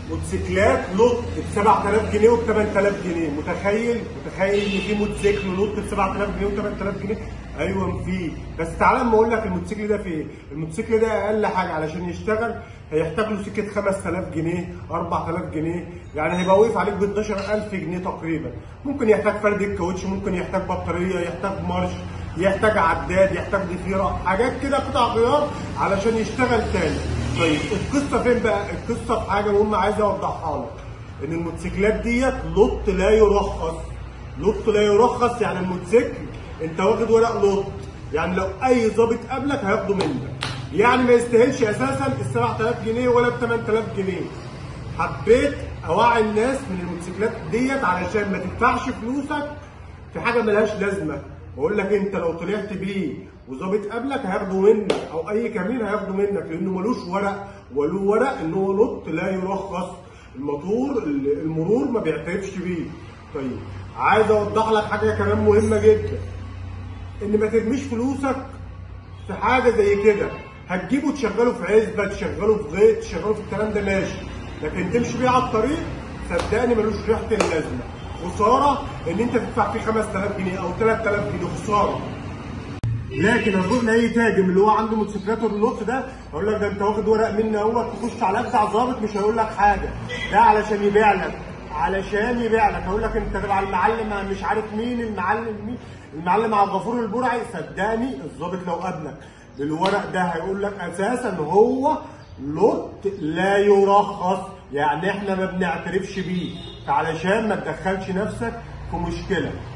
موتوسيكلات لوت ب 7000 جنيه وب 8000 جنيه متخيل متخيل ان في موتوسيكل لوت ب 7000 جنيه و 8000 جنيه ايوه في بس تعالى اما اقول لك الموتوسيكل ده في ايه الموتوسيكل ده اقل حاجه علشان يشتغل هيحتاج له سكه 5000 جنيه 4000 جنيه يعني هيبقى واقف عليك ب 12000 جنيه تقريبا ممكن يحتاج فرد الكاوتش ممكن يحتاج بطاريه يحتاج مارش يحتاج عداد يحتاج ضفيره حاجات كده قطع غيار علشان يشتغل تاني طيب القصه فين بقى القصه في حاجه مهمه عايز اوضحها لك ان الموتوسيكلات ديت لوت لا يرخص لوت لا يرخص يعني الموتوسيكل انت واخد ورق لوت يعني لو اي ظابط قابلك هياخده منك يعني ما يستاهلش اساسا ال 7000 جنيه ولا ال 8000 جنيه حبيت اوعي الناس من الموتوسيكلات ديت علشان ما تدفعش فلوسك في حاجه ملهاش لازمه بقول لك انت لو طلعت بيه وظابط قبلك هياخده منك او اي كمين هياخده منك لانه ملوش ورق وله ورق ان هو لوت لا يرخص الموتور المرور ما بيعترفش بيه طيب عايز اوضح لك حاجه كمان مهمه جدا ان ما ترميش فلوسك في حاجه زي كده هتجيبه تشغله في عزبه تشغله في غيط تشغله في الكلام ده ماشي لكن تمشي بيه على الطريق صدقني ملوش ريحه اللازمه خساره ان انت تدفع فيه 5000 جنيه او 3000 جنيه خساره لكن هنروح لاي تاجر اللي هو عنده موتوسيكلات اللوت ده هقول لك ده انت واخد ورق مني اهوت تخش على ابدع ظابط مش هيقول لك حاجه ده علشان يبيع لك علشان يبيع لك هقول لك انت تبع المعلم مش عارف مين المعلم مين المعلم عبد الغفور البرعي صدقني الظابط لو قابلك بالورق ده هيقول لك اساسا هو لوت لا يرخص يعني احنا ما بنعترفش بيه فعلشان ما تدخلش نفسك في مشكله